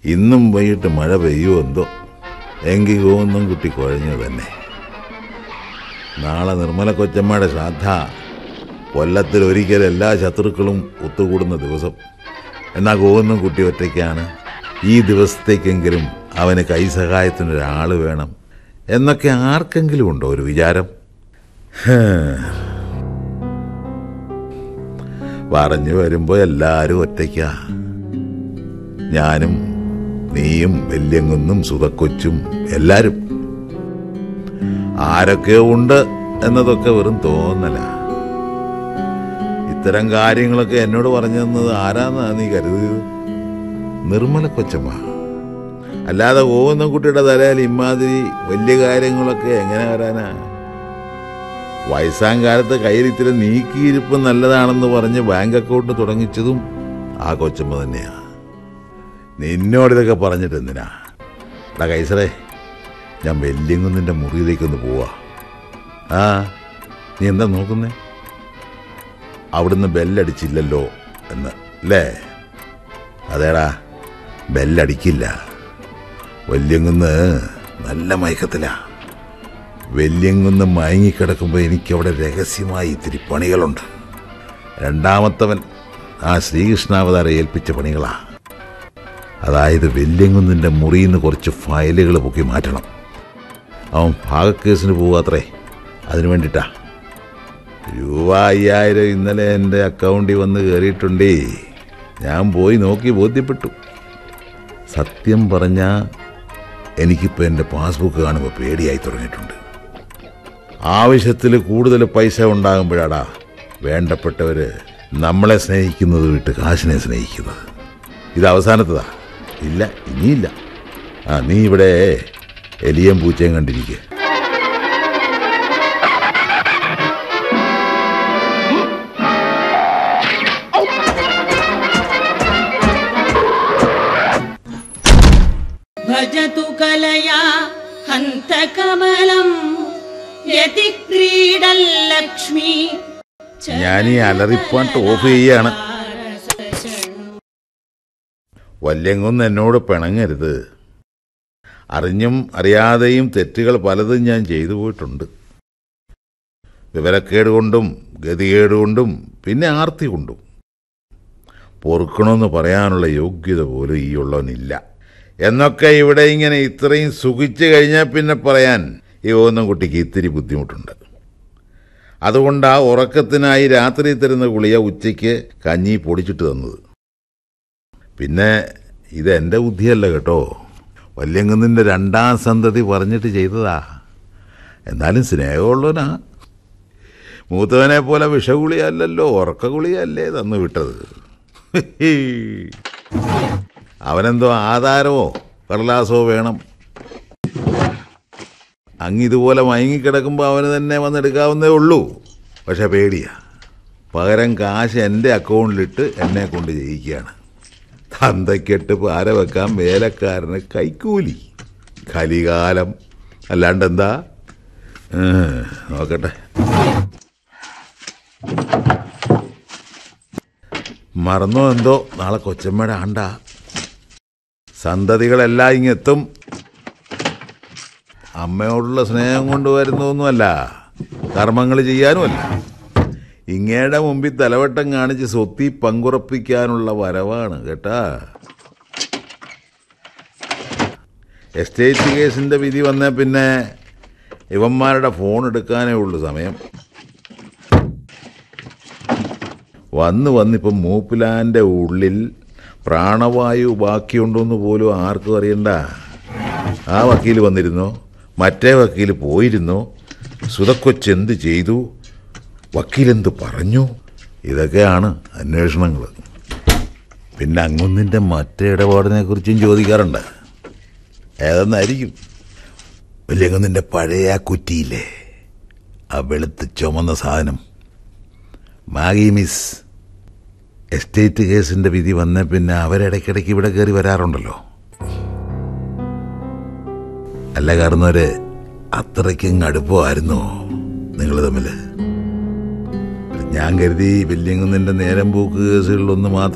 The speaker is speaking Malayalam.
ഇന്നും വൈകിട്ട് മഴ പെയ്യുമോ എന്തോ എങ്കിൽ ഒന്നും കുട്ടി കുഴഞ്ഞു തന്നെ നാളെ നിർമ്മല കൊച്ചമ്മയുടെ ശ്രാദ്ധ കൊല്ലത്തിൽ ഒരിക്കൽ എല്ലാ ശത്രുക്കളും ഒത്തുകൂടുന്ന ദിവസം എന്നാൽ ഗോവെന്നും കുട്ടി ഒറ്റയ്ക്കാണ് ഈ ദിവസത്തേക്കെങ്കിലും അവന് കൈസഹായത്തിനൊരാൾ വേണം എന്നൊക്കെ ആർക്കെങ്കിലും ഉണ്ടോ ഒരു വിചാരം ഹേ. പറഞ്ഞു വരുമ്പോൾ എല്ലാവരും ഒറ്റയ്ക്കാ ഞാനും നീയും വല്യങ്ങുന്നും സുതക്കൊച്ചും എല്ലാരും ആരൊക്കെയോ ഉണ്ട് എന്നതൊക്കെ വെറും തോന്നല ഇത്തരം കാര്യങ്ങളൊക്കെ എന്നോട് പറഞ്ഞു തന്നത് ആരാന്നാ നീ കരുതിയത് നിർമ്മല കൊച്ചമ്മ അല്ലാതെ പോകുന്ന കുട്ടിയുടെ തലയിൽ ഇമാതിരി വലിയ കാര്യങ്ങളൊക്കെ എങ്ങനെ വരാനാ വയസ്സാം കാലത്ത് കയ്യിൽ ഇത്തിരി നീക്കിയിരിപ്പ് നല്ലതാണെന്ന് പറഞ്ഞ് ബാങ്ക് അക്കൗണ്ട് തുടങ്ങിച്ചതും ആ കൊച്ചമ്മ തന്നെയാ നിന്നോടിതൊക്കെ പറഞ്ഞിട്ട് എന്തിനാ എടാ കൈസറേ ഞാൻ വെല്ലിങ്കുന്നിൻ്റെ മുറിയിലേക്കൊന്ന് പോവാ ആ നീ എന്താ നോക്കുന്നേ അവിടുന്ന് ബെല്ലടിച്ചില്ലല്ലോ എന്ന് അല്ലേ അതേടാ ബെല്ലടിക്കില്ല വല്യങ്കുന്ന് നല്ല മയക്കത്തിലാ വല്യങ്കുന്ന് മയങ്ങിക്കിടക്കുമ്പോൾ എനിക്കവിടെ രഹസ്യമായി ഇത്തിരി പണികളുണ്ട് രണ്ടാമത്തവൻ ആ ശ്രീകൃഷ്ണാവതാരം ഏൽപ്പിച്ച പണികളാ അതായത് വെല്യങ്കുന്നിൻ്റെ മുറിയിൽ നിന്ന് കുറച്ച് ഫയലുകൾ പൊക്കി മാറ്റണം അവൻ ഭാഗക്കേസിന് പോകാത്രേ അതിനു വേണ്ടിയിട്ടാ രൂപ അയ്യായിരം ഇന്നലെ എൻ്റെ അക്കൗണ്ടിൽ വന്ന് കയറിയിട്ടുണ്ടേ ഞാൻ പോയി നോക്കി ബോധ്യപ്പെട്ടു സത്യം പറഞ്ഞാൽ എനിക്കിപ്പോൾ എൻ്റെ പാസ്ബുക്ക് കാണുമ്പോൾ പേടിയായി തുടങ്ങിയിട്ടുണ്ട് ആവശ്യത്തിൽ കൂടുതൽ പൈസ ഉണ്ടാകുമ്പോഴാടാ വേണ്ടപ്പെട്ടവർ നമ്മളെ സ്നേഹിക്കുന്നത് വിട്ട് കാശിനെ സ്നേഹിക്കുന്നത് ഇത് അവസാനത്തതാ ഇല്ല ഇനിയില്ല ആ നീ ഇവിടെ എലിയും പൂച്ചയും കണ്ടിരിക്കുക भजतु कलया हन्तकमलम् यतिक्रीडल्लक्ष्मी ഞാൻ ഈ അലറിപ്പാട്ട് ഓഫ് ചെയ്യാണ് വല്യങ്കൊന്ന് എന്നോട് പിണങ്ങരുത് അറിഞ്ഞും അറിയാതെയും തെറ്റുകൾ പലതും ഞാൻ ചെയ്തു പോയിട്ടുണ്ട് വിവരക്കേട് കൊണ്ടും ഗതികേട് കൊണ്ടും പിന്നെ ആർത്തി കൊണ്ടും പൊറുക്കണമെന്ന് പറയാനുള്ള യോഗ്യത പോലും ഈ ഉള്ളവനില്ല എന്നൊക്കെ ഇവിടെ ഇങ്ങനെ ഇത്രയും സുഖിച്ചു കഴിഞ്ഞാൽ പിന്നെ പറയാൻ ഈ ഓന്ന കുട്ടിക്ക് ഇത്തിരി ബുദ്ധിമുട്ടുണ്ട് അതുകൊണ്ട് ആ ഉറക്കത്തിനായി രാത്രി തരുന്ന ഗുളിയ ഉച്ചയ്ക്ക് കഞ്ഞി പൊടിച്ചിട്ട് തന്നത് പിന്നെ ഇത് എൻ്റെ ബുദ്ധിയല്ല കേട്ടോ വല്യങ്കുന്നിൻ്റെ രണ്ടാം സന്തതി പറഞ്ഞിട്ട് ചെയ്തതാ എന്നാലും സ്നേഹമുള്ളവനാ മൂത്തവനെ പോലെ വിഷഗുളിയല്ലല്ലോ ഉറക്ക ഗുളിയല്ലേ തന്നു വിട്ടത് അവനെന്തോ ആധാരമോ കടലാസോ വേണം അങ്ങിതുപോലെ മയങ്ങിക്കിടക്കുമ്പോൾ അവന് തന്നെ വന്നെടുക്കാവുന്നേ ഉള്ളൂ പക്ഷെ പേടിയാ പകരം കാശ് എൻ്റെ അക്കൗണ്ടിലിട്ട് എന്നെ കൊണ്ട് ജയിക്കുകയാണ് തന്തയ്ക്കെട്ട് പാര വെക്കാൻ വേലക്കാരന് കൈക്കൂലി കലികാലം അല്ലാണ്ട് എന്താ ഏഹ്, നോക്കട്ടെ മറന്നോ എന്തോ നാളെ കൊച്ചമ്മയുടെ ആണ്ട സന്തതികളെല്ലാം ഇങ്ങെത്തും അമ്മയോടുള്ള സ്നേഹം കൊണ്ട് വരുന്നതൊന്നുമല്ല കർമ്മങ്ങൾ ചെയ്യാനുമല്ല ഇങ്ങയുടെ മുമ്പിൽ തലവട്ടം കാണിച്ച് സ്വത്തി പങ്കുറപ്പിക്കാനുള്ള വരവാണ് കേട്ടാ എസ്റ്റേറ്റ് കേസിന്റെ വിധി വന്ന പിന്നെ ഇവന്മാരുടെ ഫോൺ എടുക്കാനേ ഉള്ളൂ സമയം വന്ന് വന്നിപ്പം മൂപ്പിലാൻ്റെ ഉള്ളിൽ പ്രാണവായു ബാക്കിയുണ്ടോന്ന് പോലും ആർക്കും അറിയണ്ട ആ വക്കീൽ വന്നിരുന്നോ മറ്റേ വക്കീൽ പോയിരുന്നോ സുതക്കൊച്ചെന്ത് ചെയ്തു വക്കീലെന്ത് പറഞ്ഞു ഇതൊക്കെയാണ് അന്വേഷണങ്ങൾ പിന്നെ അങ്ങൊന്നിൻ്റെ മറ്റേ ഇടപാടിനെ കുറിച്ചും ചോദിക്കാറുണ്ട് ഏതെന്നായിരിക്കും വലിയങ്ങൊന്നിൻ്റെ പഴയ ആ കുറ്റിയില്ലേ ആ വെളുത്ത് ചുമന്ന സാധനം മാഗി മിസ് എസ്റ്റേറ്റ് കേസിന്റെ വിധി വന്ന പിന്നെ അവരിടയ്ക്കിടയ്ക്ക് ഇവിടെ കയറി വരാറുണ്ടല്ലോ അല്ല കാരണവര് അത്രയ്ക്കും അടുപ്പമായിരുന്നോ നിങ്ങൾ തമ്മിൽ ഞാൻ കരുതി വെല്ലിങ്ങുന്നിന്റെ നേരം പോക്ക് കേസുകളിലൊന്ന് മാത്രം